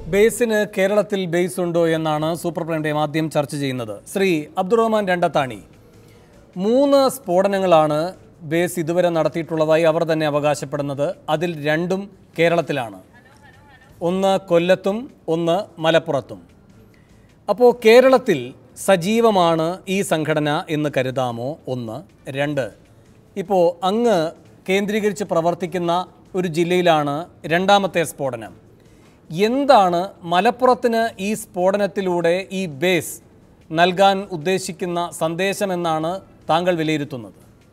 ബേസിന് കേരളത്തിൽ ബേസ് ഉണ്ടോ എന്നാണ് സൂപ്പർ പ്രൈം ടൈം ആദ്യം ചർച്ച ചെയ്യുന്നത് ശ്രീ അബ്ദുറഹ്മാൻ രണ്ടത്താണി മൂന്ന് സ്ഫോടനങ്ങളാണ് ബേസ് ഇതുവരെ നടത്തിയിട്ടുള്ളതായി അവർ തന്നെ അവകാശപ്പെടുന്നത് അതിൽ രണ്ടും കേരളത്തിലാണ് ഒന്ന് കൊല്ലത്തും ഒന്ന് മലപ്പുറത്തും അപ്പോൾ കേരളത്തിൽ സജീവമാണ് ഈ സംഘടന എന്ന് കരുതാമോ ഒന്ന് രണ്ട് ഇപ്പോൾ അങ്ങ് കേന്ദ്രീകരിച്ച് പ്രവർത്തിക്കുന്ന ഒരു ജില്ലയിലാണ് രണ്ടാമത്തെ സ്ഫോടനം എന്താണ് മലപ്പുറത്തിന് ഈ സ്ഫോടനത്തിലൂടെ ഈ ബേസ് നൽകാൻ ഉദ്ദേശിക്കുന്ന സന്ദേശമെന്നാണ് താങ്കൾ വിലയിരുത്തുന്നത്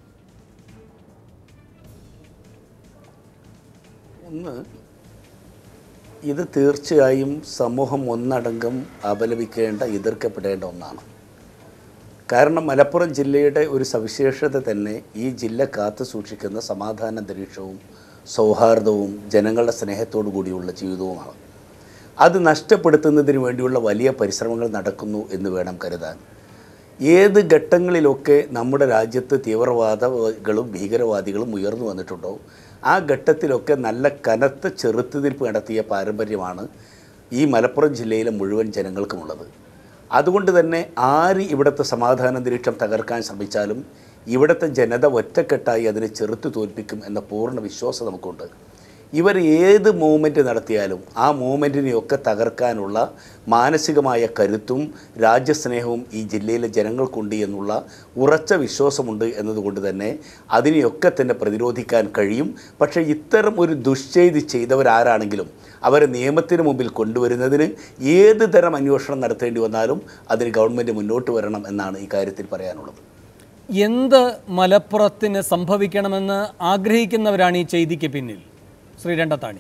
ഒന്ന് ഇത് തീർച്ചയായും സമൂഹം ഒന്നടങ്കം അപലപിക്കേണ്ട എതിർക്കപ്പെടേണ്ട ഒന്നാണ് കാരണം മലപ്പുറം ജില്ലയുടെ ഒരു സവിശേഷത തന്നെ ഈ ജില്ല കാത്തു സൂക്ഷിക്കുന്ന സമാധാന അന്തരീക്ഷവും സൗഹാർദ്ദവും ജനങ്ങളുടെ സ്നേഹത്തോടു കൂടിയുള്ള ജീവിതവുമാണ് അത് നഷ്ടപ്പെടുത്തുന്നതിന് വേണ്ടിയുള്ള വലിയ പരിശ്രമങ്ങൾ നടക്കുന്നു എന്ന് വേണം കരുതാൻ ഏത് ഘട്ടങ്ങളിലൊക്കെ നമ്മുടെ രാജ്യത്ത് തീവ്രവാദികളും ഭീകരവാദികളും ഉയർന്നു വന്നിട്ടുണ്ടോ ആ ഘട്ടത്തിലൊക്കെ നല്ല കനത്ത ചെറുത്തുനിൽപ്പ് നടത്തിയ പാരമ്പര്യമാണ് ഈ മലപ്പുറം ജില്ലയിലെ മുഴുവൻ ജനങ്ങൾക്കുമുള്ളത് അതുകൊണ്ട് തന്നെ ആര് ഇവിടുത്തെ സമാധാനാന്തരീക്ഷം തകർക്കാൻ ശ്രമിച്ചാലും ഇവിടുത്തെ ജനത ഒറ്റക്കെട്ടായി അതിനെ ചെറുത്തു തോൽപ്പിക്കും എന്ന പൂർണ്ണ വിശ്വാസം നമുക്കുണ്ട് ഇവർ ഏത് മൂവ്മെൻറ്റ് നടത്തിയാലും ആ മൂവ്മെൻറ്റിനെയൊക്കെ തകർക്കാനുള്ള മാനസികമായ കരുത്തും രാജ്യസ്നേഹവും ഈ ജില്ലയിലെ ജനങ്ങൾക്കുണ്ട് എന്നുള്ള ഉറച്ച വിശ്വാസമുണ്ട് എന്നതുകൊണ്ട് തന്നെ അതിനെയൊക്കെ തന്നെ പ്രതിരോധിക്കാൻ കഴിയും പക്ഷേ ഇത്തരം ഒരു ദുശ്ചെയ്തി ചെയ്തവരാരാണെങ്കിലും അവരെ നിയമത്തിന് മുമ്പിൽ കൊണ്ടുവരുന്നതിന് ഏത് തരം അന്വേഷണം നടത്തേണ്ടി വന്നാലും അതിന് ഗവൺമെൻറ് മുന്നോട്ട് വരണം എന്നാണ് ഈ കാര്യത്തിൽ പറയാനുള്ളത് എന്ത് മലപ്പുറത്തിന് സംഭവിക്കണമെന്ന് ആഗ്രഹിക്കുന്നവരാണ് ഈ ചെയ്തിക്ക് പിന്നിൽ ശ്രീ രണ്ടത്താണി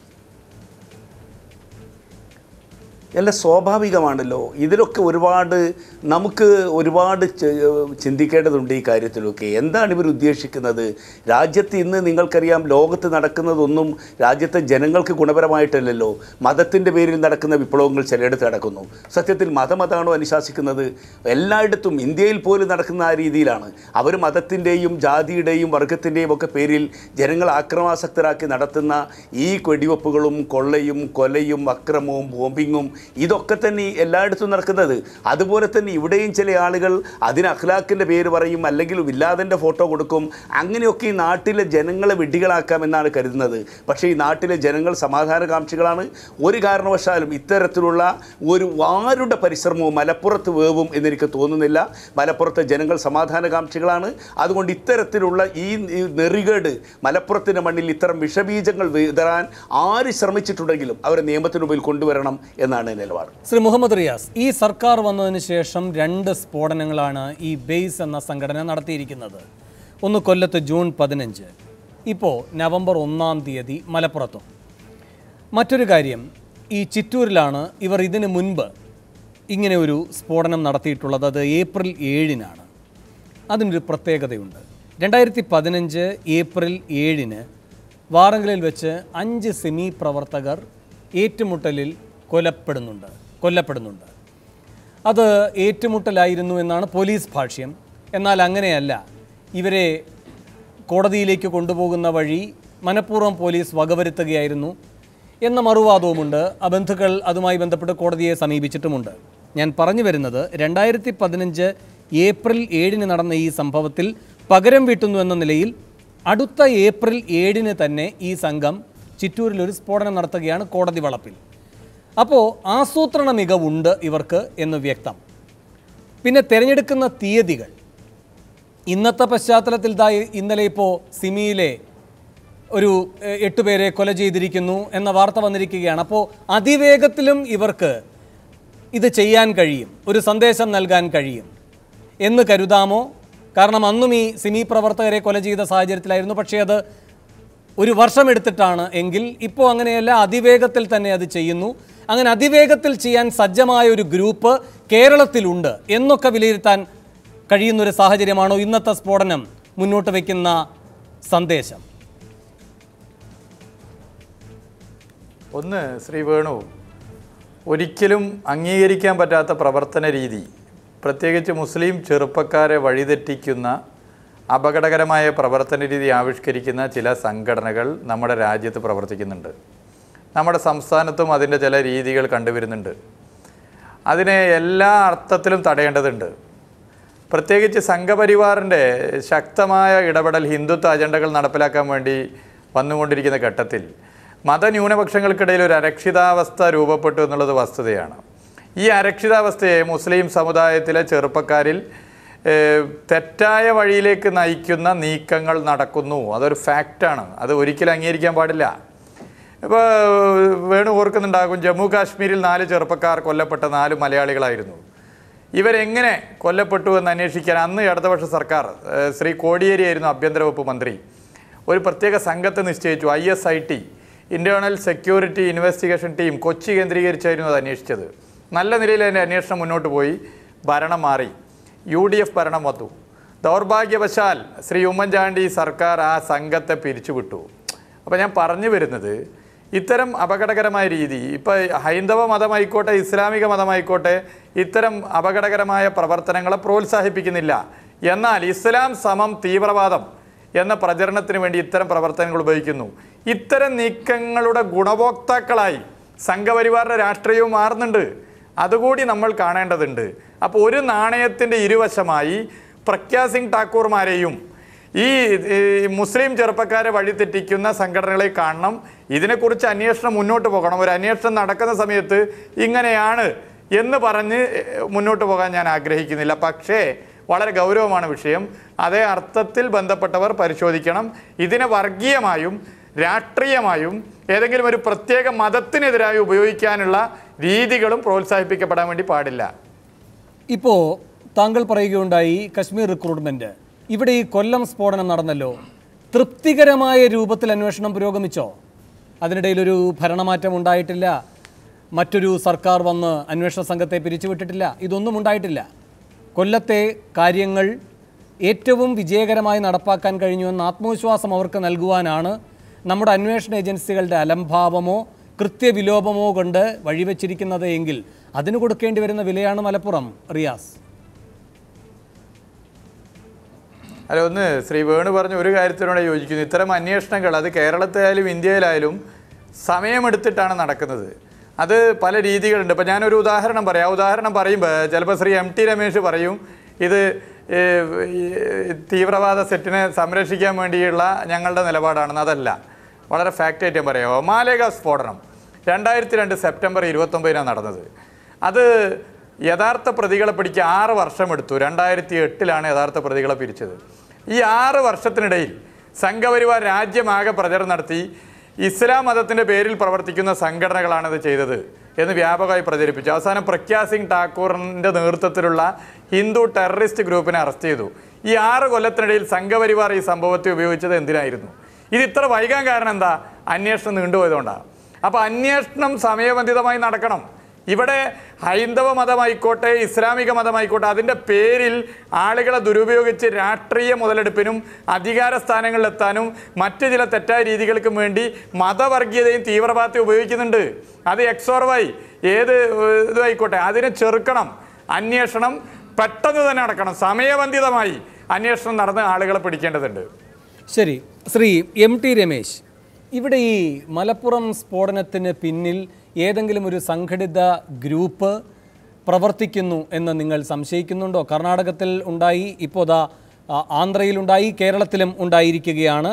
അല്ല സ്വാഭാവികമാണല്ലോ ഇതിലൊക്കെ ഒരുപാട് നമുക്ക് ഒരുപാട് ചെ- ചിന്തിക്കേണ്ടതുണ്ട് ഈ കാര്യത്തിലൊക്കെ എന്താണ് ഇവർ ഉദ്ദേശിക്കുന്നത് രാജ്യത്ത് ഇന്ന് നിങ്ങൾക്കറിയാം ലോകത്ത് നടക്കുന്നതൊന്നും രാജ്യത്തെ ജനങ്ങൾക്ക് ഗുണപരമായിട്ടല്ലല്ലോ മതത്തിൻ്റെ പേരിൽ നടക്കുന്ന വിപ്ലവങ്ങൾ ചിലയിടത്ത് നടക്കുന്നു സത്യത്തിൽ മതം അതാണോ അനുശാസിക്കുന്നത് എല്ലായിടത്തും ഇന്ത്യയിൽ പോലും നടക്കുന്ന ആ രീതിയിലാണ് അവർ മതത്തിൻ്റെയും ജാതിയുടെയും വർഗത്തിൻ്റെയും ഒക്കെ പേരിൽ ജനങ്ങളെ ആക്രമാസക്തരാക്കി നടത്തുന്ന ഈ വെടിവെപ്പുകളും കൊള്ളയും കൊലയും അക്രമവും ബോംബിങ്ങും ഇതൊക്കെ തന്നെ ഈ എല്ലായിടത്തും നടക്കുന്നത് അതുപോലെ തന്നെ ഇവിടെയും ചില ആളുകൾ അതിന് അഖ്ലാഖിൻ്റെ പേര് പറയും അല്ലെങ്കിൽ വില്ലാതൻ്റെ ഫോട്ടോ കൊടുക്കും അങ്ങനെയൊക്കെ ഈ നാട്ടിലെ ജനങ്ങളെ വിഡ്ഢികളാക്കാമെന്നാണ് കരുതുന്നത് പക്ഷേ ഈ നാട്ടിലെ ജനങ്ങൾ സമാധാനകാംക്ഷികളാണ് ഒരു കാരണവശാലും ഇത്തരത്തിലുള്ള ഒരു ആരുടെ പരിശ്രമവും മലപ്പുറത്ത് വേവും എന്നെനിക്ക് തോന്നുന്നില്ല മലപ്പുറത്തെ ജനങ്ങൾ സമാധാനകാംക്ഷികളാണ് അതുകൊണ്ട് ഇത്തരത്തിലുള്ള ഈ ഈ നെറികേട് മലപ്പുറത്തിൻ്റെ മണ്ണിൽ ഇത്തരം വിഷബീജങ്ങൾ വിതറാൻ ആര് ശ്രമിച്ചിട്ടുണ്ടെങ്കിലും അവരെ നിയമത്തിന് മുമ്പിൽ കൊണ്ടുവരണം എന്നാണ് നിലപാട് ശ്രീ മുഹമ്മദ് റിയാസ് ഈ സർക്കാർ വന്നതിന് ശേഷം രണ്ട് സ്ഫോടനങ്ങളാണ് ഈ ബേസ് എന്ന സംഘടന നടത്തിയിരിക്കുന്നത് ഒന്ന് കൊല്ലത്ത് ജൂൺ പതിനഞ്ച് ഇപ്പോൾ നവംബർ ഒന്നാം തീയതി മലപ്പുറത്തും മറ്റൊരു കാര്യം ഈ ചിറ്റൂരിലാണ് ഇവർ ഇതിനു മുൻപ് ഇങ്ങനെ ഒരു സ്ഫോടനം നടത്തിയിട്ടുള്ളത് അത് ഏപ്രിൽ ഏഴിനാണ് അതിനൊരു പ്രത്യേകതയുണ്ട് രണ്ടായിരത്തി പതിനഞ്ച് ഏപ്രിൽ ഏഴിന് വാറങ്കലിൽ വെച്ച് അഞ്ച് സെമി പ്രവർത്തകർ ഏറ്റുമുട്ടലിൽ കൊലപ്പെടുന്നുണ്ട് കൊല്ലപ്പെടുന്നുണ്ട് അത് ഏറ്റുമുട്ടലായിരുന്നു എന്നാണ് പോലീസ് ഭാഷ്യം എന്നാൽ അങ്ങനെയല്ല ഇവരെ കോടതിയിലേക്ക് കൊണ്ടുപോകുന്ന വഴി മനഃപൂർവ്വം പോലീസ് വകവരുത്തുകയായിരുന്നു എന്ന മറുവാദവുമുണ്ട് ആ ബന്ധുക്കൾ അതുമായി ബന്ധപ്പെട്ട് കോടതിയെ സമീപിച്ചിട്ടുമുണ്ട് ഞാൻ പറഞ്ഞു വരുന്നത് രണ്ടായിരത്തി പതിനഞ്ച് ഏപ്രിൽ ഏഴിന് നടന്ന ഈ സംഭവത്തിൽ പകരം വീട്ടുന്നു എന്ന നിലയിൽ അടുത്ത ഏപ്രിൽ ഏഴിന് തന്നെ ഈ സംഘം ചിറ്റൂരിൽ ഒരു സ്ഫോടനം നടത്തുകയാണ് കോടതി വളപ്പിൽ അപ്പോൾ ആസൂത്രണ മികവുണ്ട് ഇവർക്ക് എന്ന് വ്യക്തം പിന്നെ തിരഞ്ഞെടുക്കുന്ന തീയതികൾ ഇന്നത്തെ പശ്ചാത്തലത്തിൽ ദാ ഇന്നലെ ഇപ്പോൾ സിമിയിലെ ഒരു എ- എട്ടുപേരെ കൊല ചെയ്തിരിക്കുന്നു എന്ന വാർത്ത വന്നിരിക്കുകയാണ് അപ്പോൾ അതിവേഗത്തിലും ഇവർക്ക് ഇത് ചെയ്യാൻ കഴിയും ഒരു സന്ദേശം നൽകാൻ കഴിയും എന്ന് കരുതാമോ കാരണം അന്നും ഈ സിമി പ്രവർത്തകരെ കൊല ചെയ്ത സാഹചര്യത്തിലായിരുന്നു പക്ഷേ അത് ഒരു വർഷം എടുത്തിട്ടാണ് എങ്കിൽ ഇപ്പോൾ അങ്ങനെയല്ല അതിവേഗത്തിൽ തന്നെ അത് ചെയ്യുന്നു അങ്ങനെ അതിവേഗത്തിൽ ചെയ്യാൻ സജ്ജമായ ഒരു ഗ്രൂപ്പ് കേരളത്തിലുണ്ട് എന്നൊക്കെ വിലയിരുത്താൻ കഴിയുന്ന ഒരു സാഹചര്യമാണോ ഇന്നത്തെ സ്ഫോടനം മുന്നോട്ട് വയ്ക്കുന്ന സന്ദേശം ഒന്ന് ശ്രീ വേണു ഒരിക്കലും അംഗീകരിക്കാൻ പറ്റാത്ത പ്രവർത്തന രീതി പ്രത്യേകിച്ച് മുസ്ലിം ചെറുപ്പക്കാരെ വഴിതെറ്റിക്കുന്ന അപകടകരമായ പ്രവർത്തന രീതി ആവിഷ്കരിക്കുന്ന ചില സംഘടനകൾ നമ്മുടെ രാജ്യത്ത് പ്രവർത്തിക്കുന്നുണ്ട് നമ്മുടെ സംസ്ഥാനത്തും അതിൻ്റെ ചില രീതികൾ കണ്ടുവരുന്നുണ്ട് അതിനെ എല്ലാ അർത്ഥത്തിലും തടയേണ്ടതുണ്ട് പ്രത്യേകിച്ച് സംഘപരിവാറിൻ്റെ ശക്തമായ ഇടപെടൽ ഹിന്ദുത്വ അജണ്ടകൾ നടപ്പിലാക്കാൻ വേണ്ടി വന്നുകൊണ്ടിരിക്കുന്ന ഘട്ടത്തിൽ മതന്യൂനപക്ഷങ്ങൾക്കിടയിൽ ഒരു അരക്ഷിതാവസ്ഥ രൂപപ്പെട്ടു എന്നുള്ളത് വസ്തുതയാണ് ഈ അരക്ഷിതാവസ്ഥയെ മുസ്ലിം സമുദായത്തിലെ ചെറുപ്പക്കാരിൽ ഏഹ്, തെറ്റായ വഴിയിലേക്ക് നയിക്കുന്ന നീക്കങ്ങൾ നടക്കുന്നു അതൊരു ഫാക്റ്റാണ് അത് ഒരിക്കലും അംഗീകരിക്കാൻ പാടില്ല ഇപ്പോൾ വേണു ഓർക്കുന്നുണ്ടാകും ജമ്മു കാശ്മീരിൽ നാല് ചെറുപ്പക്കാർ കൊല്ലപ്പെട്ട നാല് മലയാളികളായിരുന്നു ഇവരെങ്ങനെ കൊല്ലപ്പെട്ടു എന്ന് അന്വേഷിക്കാൻ അന്ന് ഇടതുപക്ഷ സർക്കാർ ഏഹ്, ശ്രീ കോടിയേരി ആയിരുന്നു ആഭ്യന്തര വകുപ്പ് മന്ത്രി ഒരു പ്രത്യേക സംഘത്തെ നിശ്ചയിച്ചു I S I T internal security investigation team Kochi കേന്ദ്രീകരിച്ചായിരുന്നു അത് അന്വേഷിച്ചത് നല്ല നിലയിൽ അതിൻ്റെ അന്വേഷണം മുന്നോട്ട് പോയി ഭരണം മാറി യു ഡി എഫ് ഭരണം വന്നു ദൗർഭാഗ്യവശാൽ ശ്രീ ഉമ്മൻചാണ്ടി സർക്കാർ ആ സംഘത്തെ പിരിച്ചുവിട്ടു അപ്പോൾ ഞാൻ പറഞ്ഞു വരുന്നത് ഇത്തരം അപകടകരമായ രീതി ഇപ്പോൾ ഹൈന്ദവ മതമായിക്കോട്ടെ ഇസ്ലാമിക മതമായിക്കോട്ടെ ഇത്തരം അപകടകരമായ പ്രവർത്തനങ്ങളെ പ്രോത്സാഹിപ്പിക്കുന്നില്ല എന്നാൽ ഇസ്ലാം സമം തീവ്രവാദം എന്ന പ്രചരണത്തിന് വേണ്ടി ഇത്തരം പ്രവർത്തനങ്ങൾ ഉപയോഗിക്കുന്നു ഇത്തരം നീക്കങ്ങളുടെ ഗുണഭോക്താക്കളായി സംഘപരിവാറിൻ്റെ രാഷ്ട്രീയവും മാറുന്നുണ്ട് അതുകൂടി നമ്മൾ കാണേണ്ടതുണ്ട് അപ്പോൾ ഒരു നാണയത്തിൻ്റെ ഇരുവശമായി പ്രഖ്യാ സിംഗ് ഠാക്കൂർമാരെയും ഈ ഈ മുസ്ലിം ചെറുപ്പക്കാരെ വഴിതെറ്റിക്കുന്ന സംഘടനകളെ കാണണം ഇതിനെക്കുറിച്ച് അന്വേഷണം മുന്നോട്ട് പോകണം ഒരു അന്വേഷണം നടക്കുന്ന സമയത്ത് ഇങ്ങനെയാണ് എന്ന് പറഞ്ഞ് മുന്നോട്ട് പോകാൻ ഞാൻ ആഗ്രഹിക്കുന്നില്ല പക്ഷേ വളരെ ഗൗരവമാണ് വിഷയം അതേ അർത്ഥത്തിൽ ബന്ധപ്പെട്ടവർ പരിശോധിക്കണം ഇതിനെ വർഗീയമായും രാഷ്ട്രീയമായും ഏതെങ്കിലും ഒരു പ്രത്യേക മതത്തിനെതിരായി ഉപയോഗിക്കാനുള്ള രീതികളും പ്രോത്സാഹിപ്പിക്കപ്പെടാൻ വേണ്ടി പാടില്ല ഇപ്പോൾ താങ്കൾ പറയുകയുണ്ടായി കശ്മീർ റിക്രൂട്ട്മെന്റ് ഇവിടെ ഈ കൊല്ലം സ്ഫോടനം നടന്നല്ലോ തൃപ്തികരമായ രൂപത്തിൽ അന്വേഷണം പുരോഗമിച്ചോ അതിനിടയിലൊരു ഭരണമാറ്റം ഉണ്ടായിട്ടില്ല മറ്റൊരു സർക്കാർ വന്ന് അന്വേഷണ സംഘത്തെ പിരിച്ചുവിട്ടിട്ടില്ല ഇതൊന്നും ഉണ്ടായിട്ടില്ല കൊല്ലത്തെ കാര്യങ്ങൾ ഏറ്റവും വിജയകരമായി നടപ്പാക്കാൻ കഴിഞ്ഞുവെന്ന ആത്മവിശ്വാസം അവർക്ക് നൽകുവാനാണ് നമ്മുടെ അന്വേഷണ ഏജൻസികളുടെ അലംഭാവമോ കൃത്യവിലോപമോ കൊണ്ട് വഴിവെച്ചിരിക്കുന്നത് എങ്കിൽ അതിന് കൊടുക്കേണ്ടി വരുന്ന വിലയാണ് മലപ്പുറം റിയാസ് അല്ല ഒന്ന് ശ്രീ വേണു പറഞ്ഞ ഒരു കാര്യത്തിനോട് യോജിക്കുന്നു ഇത്തരം അന്വേഷണങ്ങൾ അത് കേരളത്തിലായാലും ഇന്ത്യയിലായാലും സമയമെടുത്തിട്ടാണ് നടക്കുന്നത് അത് പല രീതികളുണ്ട് ഇപ്പം ഞാനൊരു ഉദാഹരണം പറയാം ആ ഉദാഹരണം പറയുമ്പോൾ ചിലപ്പോൾ ശ്രീ എം ടി രമേശ് പറയും ഇത് ഏ, ഈ തീവ്രവാദ സെറ്റിനെ സംരക്ഷിക്കാൻ വേണ്ടിയുള്ള ഞങ്ങളുടെ നിലപാടാണെന്ന് അതല്ല വളരെ ഫാക്റ്റായിട്ട് ഞാൻ പറയാമോ മാലേഗ സ്ഫോടനം രണ്ടായിരത്തി രണ്ട് സെപ്റ്റംബർ ഇരുപത്തൊമ്പതിനാണ് നടന്നത് അത് യഥാർത്ഥ പ്രതികളെ പിടിക്കാൻ ആറ് വർഷം എടുത്തു രണ്ടായിരത്തി എട്ടിലാണ് യഥാർത്ഥ പ്രതികളെ പിരിച്ചത് ഈ ആറ് വർഷത്തിനിടയിൽ സംഘപരിവാർ രാജ്യമാകെ പ്രചരണം നടത്തി ഇസ്ലാം മതത്തിൻ്റെ പേരിൽ പ്രവർത്തിക്കുന്ന സംഘടനകളാണ് ഇത് ചെയ്തത് എന്ന് വ്യാപകമായി പ്രചരിപ്പിച്ചു അവസാനം പ്രഖ്യാ സിംഗ് ഠാക്കൂറിൻ്റെ നേതൃത്വത്തിലുള്ള ഹിന്ദു ടെററിസ്റ്റ് ഗ്രൂപ്പിനെ അറസ്റ്റ് ചെയ്തു ഈ ആറ് കൊല്ലത്തിനിടയിൽ സംഘപരിവാർ ഈ സംഭവത്തെ ഉപയോഗിച്ചത് എന്തിനായിരുന്നു ഇത് ഇത്ര വൈകാൻ കാരണം എന്താ അന്വേഷണം നീണ്ടുപോയതുകൊണ്ടാണ് അപ്പോൾ അന്വേഷണം സമയബന്ധിതമായി നടക്കണം ഇവിടെ ഹൈന്ദവ മതമായിക്കോട്ടെ ഇസ്ലാമിക മതമായിക്കോട്ടെ അതിൻ്റെ പേരിൽ ആളുകളെ ദുരുപയോഗിച്ച് രാഷ്ട്രീയ മുതലെടുപ്പിനും അധികാര സ്ഥാനങ്ങളിലെത്താനും മറ്റ് ചില തെറ്റായ രീതികൾക്കും വേണ്ടി മതവർഗീയതയും തീവ്രവാദത്തെയും ഉപയോഗിക്കുന്നുണ്ട് അത് എക്സോർ വൈ ഏത് ഏഹ്, ഇതുമായിക്കോട്ടെ അതിനെ ചെറുക്കണം അന്വേഷണം പെട്ടെന്ന് തന്നെ നടക്കണം സമയബന്ധിതമായി അന്വേഷണം നടന്ന് ആളുകളെ പിടിക്കേണ്ടതുണ്ട് ശരി ശ്രീ എം ടി രമേശ് ഇവിടെ ഈ മലപ്പുറം സ്ഫോടനത്തിന് പിന്നിൽ ഏതെങ്കിലും ഒരു സംഘടിത ഗ്രൂപ്പ് പ്രവർത്തിക്കുന്നു എന്ന് നിങ്ങൾ സംശയിക്കുന്നുണ്ടോ കർണാടകത്തിൽ ഉണ്ടായി ഇപ്പോൾ ദാ ആ, ആന്ധ്രയിലുണ്ടായി കേരളത്തിലും ഉണ്ടായിരിക്കുകയാണ്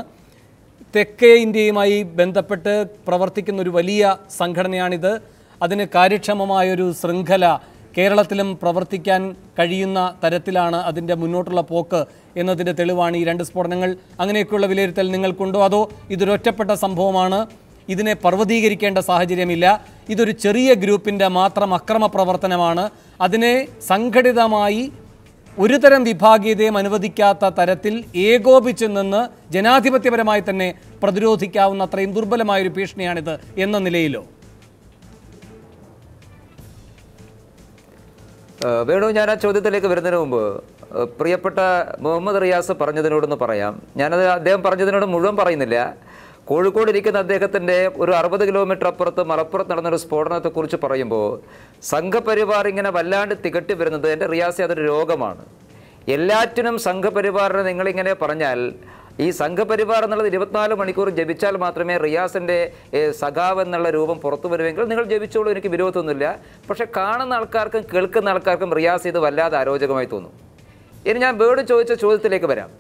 തെക്കേ ഇന്ത്യയുമായി ബന്ധപ്പെട്ട് പ്രവർത്തിക്കുന്ന ഒരു വലിയ സംഘടനയാണിത് അതിന് കാര്യക്ഷമമായൊരു ശൃംഖല കേരളത്തിലും പ്രവർത്തിക്കാൻ കഴിയുന്ന തരത്തിലാണ് അതിൻ്റെ മുന്നോട്ടുള്ള പോക്ക് എന്നതിൻ്റെ തെളിവാണ് ഈ രണ്ട് സ്ഫോടനങ്ങൾ അങ്ങനെയൊക്കെയുള്ള വിലയിരുത്തൽ നിങ്ങൾക്കുണ്ടോ അതോ ഇതൊരൊറ്റപ്പെട്ട സംഭവമാണ് ഇതിനെ പർവ്വതീകരിക്കേണ്ട സാഹചര്യമില്ല ഇതൊരു ചെറിയ ഗ്രൂപ്പിൻ്റെ മാത്രം അക്രമ പ്രവർത്തനമാണ് അതിനെ സംഘടിതമായി ഒരു തരം വിഭാഗീയതയും അനുവദിക്കാത്ത തരത്തിൽ ഏകോപിച്ച് നിന്ന് ജനാധിപത്യപരമായി തന്നെ പ്രതിരോധിക്കാവുന്ന അത്രയും ദുർബലമായൊരു ഭീഷണിയാണിത് എന്ന നിലയിലോ ഏഹ് വേണു ഞാൻ ആ ചോദ്യത്തിലേക്ക് വരുന്നതിന് മുമ്പ് ഏഹ് പ്രിയപ്പെട്ട മുഹമ്മദ് റിയാസ് പറഞ്ഞതിനോടൊന്ന് പറയാം ഞാനത് അദ്ദേഹം പറഞ്ഞതിനോട് മുഴുവൻ പറയുന്നില്ല കോഴിക്കോട് ഇരിക്കുന്ന അദ്ദേഹത്തിൻ്റെ ഒരു അറുപത് കിലോമീറ്റർ അപ്പുറത്ത് മലപ്പുറത്ത് നടന്നൊരു സ്ഫോടനത്തെക്കുറിച്ച് പറയുമ്പോൾ സംഘപരിവാർ ഇങ്ങനെ വല്ലാണ്ട് തികട്ടി വരുന്നത് എൻ്റെ റിയാസി അതൊരു രോഗമാണ് എല്ലാറ്റിനും സംഘപരിവാറിനെ നിങ്ങളിങ്ങനെ പറഞ്ഞാൽ ഈ സംഘപരിവാർ എന്നുള്ളത് ഇരുപത്തിനാല് മണിക്കൂർ ജപിച്ചാൽ മാത്രമേ റിയാസിൻ്റെ ഏഹ്, സഖാവ് എന്നുള്ള രൂപം പുറത്തു വരുമെങ്കിൽ നിങ്ങൾ ജപിച്ചോളൂ എനിക്ക് വിരോധമൊന്നുമില്ല പക്ഷേ കാണുന്ന ആൾക്കാർക്കും കേൾക്കുന്ന ആൾക്കാർക്കും റിയാസ് ഇത് വല്ലാതെ അരോചകമായി തോന്നും ഇനി ഞാൻ വേർഡ് ചോദിച്ച ചോദ്യത്തിലേക്ക് വരാം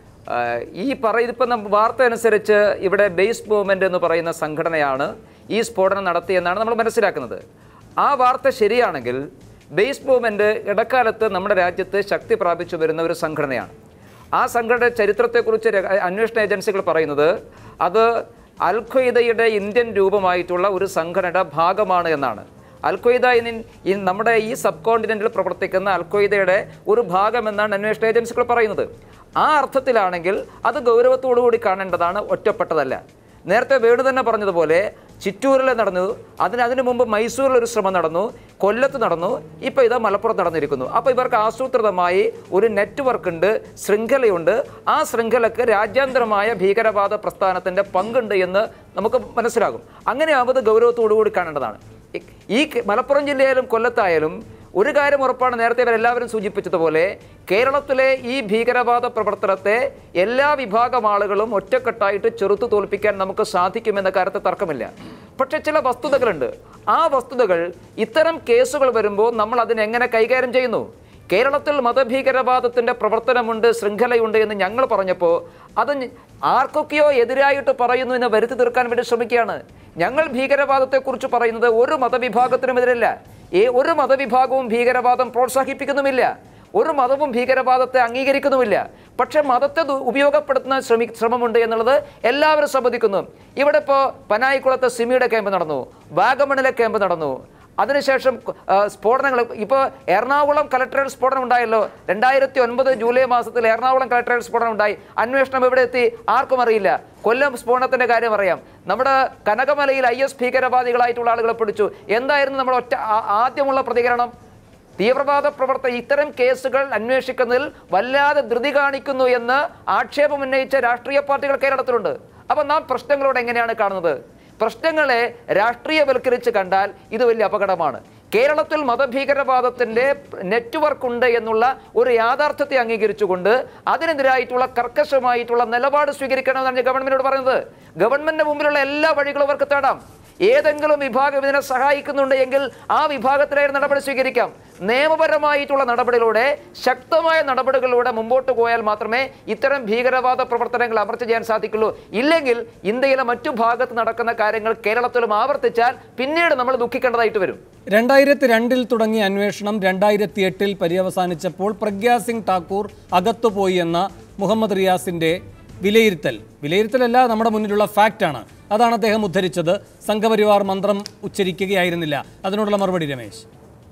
ആഹ് ഈ പറയ ഇപ്പം നമ്മ വാർത്ത അനുസരിച്ച് ഇവിടെ ബേസ് മൂവ്മെൻ്റ് എന്ന് പറയുന്ന സംഘടനയാണ് ഈ സ്ഫോടനം നടത്തിയെന്നാണ് നമ്മൾ മനസ്സിലാക്കുന്നത് ആ വാർത്ത ശരിയാണെങ്കിൽ ബേസ് മൂവ്മെൻ്റ് ഇടക്കാലത്ത് നമ്മുടെ രാജ്യത്ത് ശക്തി പ്രാപിച്ചു വരുന്ന ഒരു സംഘടനയാണ് ആ സംഘടന ചരിത്രത്തെക്കുറിച്ച് ര- അന്വേഷണ ഏജൻസികൾ പറയുന്നത് അത് അൽ ഖ്വയ്ദയുടെ ഇന്ത്യൻ രൂപമായിട്ടുള്ള ഒരു സംഘടനയുടെ ഭാഗമാണ് എന്നാണ് അൽ ഖ്വയ്ദ ഇനി ഈ നമ്മുടെ ഈ സബ് കോണ്ടിനെന്റിൽ പ്രവർത്തിക്കുന്ന അൽ ഖ്വയ്ദയുടെ ഒരു ഭാഗമെന്നാണ് അന്വേഷണ ഏജൻസികൾ പറയുന്നത് ആ അർത്ഥത്തിലാണെങ്കിൽ അത് ഗൗരവത്തോടു കൂടി കാണേണ്ടതാണ് ഒറ്റപ്പെട്ടതല്ല നേരത്തെ വേണു തന്നെ പറഞ്ഞതുപോലെ ചിറ്റൂരിൽ നടന്നു അതിന് അതിനു മുമ്പ് മൈസൂരിൽ ഒരു ശ്രമം നടന്നു കൊല്ലത്ത് നടന്നു ഇപ്പോൾ ഇത് മലപ്പുറത്ത് നടന്നിരിക്കുന്നു അപ്പോൾ ഇവർക്ക് ആസൂത്രിതമായി ഒരു നെറ്റ്വർക്ക് ഉണ്ട് ശൃംഖലയുണ്ട് ആ ശൃംഖലക്ക് രാജ്യാന്തരമായ ഭീകരവാദ പ്രസ്ഥാനത്തിൻ്റെ പങ്കുണ്ട് എന്ന് നമുക്ക് മനസ്സിലാകും അങ്ങനെയാകുമ്പോൾ ഇത് ഗൗരവത്തോടു കൂടി കാണേണ്ടതാണ് ഈ- ഈ കെ- മലപ്പുറം ജില്ലയിലും കൊല്ലത്തായാലും ഒരു കാര്യം ഉറപ്പാണ് നേരത്തെ ഇവരെല്ലാവരും സൂചിപ്പിച്ചതുപോലെ കേരളത്തിലെ ഈ ഭീകരവാദ പ്രവർത്തനത്തെ എല്ലാ വിഭാഗം ആളുകളും ഒറ്റക്കെട്ടായിട്ട് ചെറുത്തു തോൽപ്പിക്കാൻ നമുക്ക് സാധിക്കുമെന്ന കാര്യത്തിൽ തർക്കമില്ല പക്ഷേ ചില വസ്തുതകളുണ്ട് ആ വസ്തുതകൾ ഇത്തരം കേസുകൾ വരുമ്പോൾ നമ്മൾ അതിനെ എങ്ങനെ കൈകാര്യം ചെയ്യുന്നു കേരളത്തിൽ മതഭീകരവാദത്തിന്റെ പ്രവർത്തനമുണ്ട് ശൃംഖലയുണ്ട് എന്ന് ഞങ്ങൾ പറഞ്ഞപ്പോൾ അത് ഞ- ആർക്കൊക്കെയോ എതിരായിട്ട് പറയുന്നു എന്ന് വരുത്തി തീർക്കാൻ വേണ്ടി ശ്രമിക്കുകയാണ് ഞങ്ങൾ ഭീകരവാദത്തെക്കുറിച്ച് പറയുന്നത് ഒരു മതവിഭാഗത്തിനും എതിരല്ല ഈ ഒരു മതവിഭാഗവും ഭീകരവാദം പ്രോത്സാഹിപ്പിക്കുന്നുമില്ല ഒരു മതവും ഭീകരവാദത്തെ അംഗീകരിക്കുന്നുമില്ല പക്ഷേ മതത്തെ ദു- ഉപയോഗപ്പെടുത്തുന്ന ശ്രമി ശ്രമമുണ്ട് എന്നുള്ളത് എല്ലാവരും സമ്മതിക്കുന്നു ഇവിടെ ഇപ്പോൾ പനായിക്കുളത്തെ സിമിയുടെ ക്യാമ്പ് നടന്നു വാഗമണിലെ ക്യാമ്പ് നടന്നു അതിനുശേഷം ആ, സ്ഫോടനങ്ങൾ ഇപ്പോൾ എറണാകുളം കലക്ടറേറ്റ് സ്ഫോടനം ഉണ്ടായല്ലോ രണ്ടായിരത്തി ഒൻപത് ജൂലൈ മാസത്തിൽ എറണാകുളം കലക്ടറേറ്റ് സ്ഫോടനം ഉണ്ടായി അന്വേഷണം എവിടെ എത്തി ആർക്കും അറിയില്ല കൊല്ലം സ്ഫോടനത്തിന്റെ കാര്യം അറിയാം നമ്മുടെ കനകമലയിൽ ഐ എസ് ഭീകരവാദികളായിട്ടുള്ള ആളുകളെ പിടിച്ചു എന്തായിരുന്നു നമ്മുടെ ഒറ്റ ആ- ആദ്യമുള്ള പ്രതികരണം തീവ്രവാദ പ്രവർത്തന ഇത്തരം കേസുകൾ അന്വേഷിക്കുന്നതിൽ വല്ലാതെ ധൃതി കാണിക്കുന്നു എന്ന് ആക്ഷേപം ഉന്നയിച്ച രാഷ്ട്രീയ പാർട്ടികൾ കേരളത്തിലുണ്ട് അപ്പം നാം പ്രശ്നങ്ങളോട് എങ്ങനെയാണ് കാണുന്നത് പ്രശ്നങ്ങളെ രാഷ്ട്രീയവൽക്കരിച്ച് കണ്ടാൽ ഇത് വലിയ അപകടമാണ് കേരളത്തിൽ മതഭീകരവാദത്തിന്റെ നെറ്റ്വർക്ക് ഉണ്ട് എന്നുള്ള ഒരു യാഥാർത്ഥ്യത്തെ അംഗീകരിച്ചുകൊണ്ട് അതിനെതിരായിട്ടുള്ള കർക്കശമായിട്ടുള്ള നിലപാട് സ്വീകരിക്കണമെന്നാണ് ഞാൻ ഗവൺമെന്റിനോട് പറയുന്നത് ഗവൺമെന്റിന്റെ മുമ്പിലുള്ള എല്ലാ വഴികളും അവർക്ക് തേടാം ഏതെങ്കിലും വിഭാഗം ഇതിനെ സഹായിക്കുന്നുണ്ട് എങ്കിൽ ആ വിഭാഗത്തിലായി നടപടി സ്വീകരിക്കാം നിയമപരമായിട്ടുള്ള നടപടിയിലൂടെ ശക്തമായ നടപടികളിലൂടെ മുമ്പോട്ട് പോയാൽ മാത്രമേ ഇത്തരം ഭീകരവാദ പ്രവർത്തനങ്ങൾ അമർച്ച ചെയ്യാൻ സാധിക്കുള്ളൂ ഇല്ലെങ്കിൽ ഇന്ത്യയിലെ മറ്റു ഭാഗത്ത് നടക്കുന്ന കാര്യങ്ങൾ കേരളത്തിലും ആവർത്തിച്ചാൽ പിന്നീട് നമ്മൾ ദുഃഖിക്കേണ്ടതായിട്ട് വരും രണ്ടായിരത്തി രണ്ടിൽ തുടങ്ങിയ അന്വേഷണം രണ്ടായിരത്തി എട്ടിൽ പര്യവസാനിച്ചപ്പോൾ പ്രഗ്യാ സിംഗ് ഠാക്കൂർ അകത്തുപോയി എന്ന മുഹമ്മദ് റിയാസിന്റെ വിലയിരുത്തൽ വിലയിരുത്തലല്ല നമ്മുടെ മുന്നിലുള്ള ഫാക്റ്റാണ് അതാണ് അദ്ദേഹം ഉദ്ധരിച്ചത് സംഘപരിവാർ മന്ത്രം ഉച്ചരിക്കുകയായിരുന്നില്ല അതിനോടുള്ള മറുപടി രമേശ്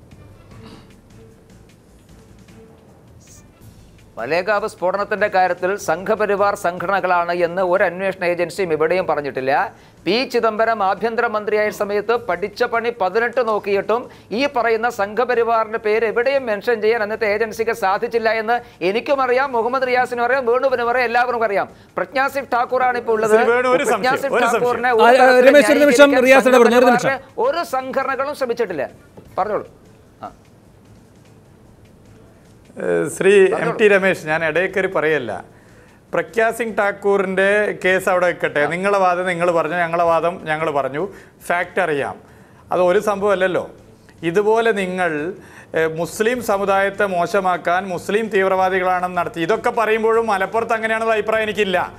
വലേകാവ് സ്ഫോടനത്തിന്റെ കാര്യത്തിൽ സംഘപരിവാർ സംഘടനകളാണ് എന്ന് ഒരു അന്വേഷണ ഏജൻസിയും എവിടെയും പറഞ്ഞിട്ടില്ല പി ചിദംബരം ആഭ്യന്തരമന്ത്രിയായ സമയത്ത് പഠിച്ച പണി പതിനെട്ട് നോക്കിയിട്ടും ഈ പറയുന്ന സംഘപരിവാറിന്റെ പേര് എവിടെയും മെൻഷൻ ചെയ്യാൻ അന്നത്തെ ഏജൻസിക്ക് സാധിച്ചില്ല എന്ന് എനിക്കും അറിയാം മുഹമ്മദ് റിയാസിനും അറിയാം വേണുവിനും അറിയാം എല്ലാവർക്കും അറിയാം പ്രജ്ഞാസിംഗ് ഠാക്കൂറാണ് ഇപ്പോൾ ഉള്ളത് ശ്രീ വേണു, ഒരു സംശയം, പ്രജ്ഞാസിംഗ് ഒരു സംശയം. ഠാക്കൂറിനെ ആ, ഒരു തരത്തിലും രമേശ്, ഒരു നിമിഷം, ന്യായീകരിക്കാൻ റിയാസ് ഇടപെടുന്നു, ഒരു നിമിഷം. സംഘപരിവാറിനെ ഒരു സംഘടനകളും ശ്രമിച്ചിട്ടില്ല പറഞ്ഞോളൂ ആ ഏഹ് ശ്രീ എം ടി രമേശ് ഞാൻ ഇടയ്ക്കറി പറയല്ല പ്രഗ്യാ സിംഗ് ഠാക്കൂറിൻ്റെ കേസ് അവിടെ വെക്കട്ടെ നിങ്ങളെ വാദം നിങ്ങൾ പറഞ്ഞു ഞങ്ങളെ വാദം ഞങ്ങൾ പറഞ്ഞു ഫാക്റ്റ് അറിയാം അത് ഒരു സംഭവമല്ലല്ലോ ഇതുപോലെ നിങ്ങൾ ഏഹ് മുസ്ലിം സമുദായത്തെ മോശമാക്കാൻ മുസ്ലിം തീവ്രവാദികളാണെന്ന് നടത്തി ഇതൊക്കെ പറയുമ്പോഴും മലപ്പുറത്ത് അങ്ങനെയാണെന്ന അഭിപ്രായം എനിക്കില്ല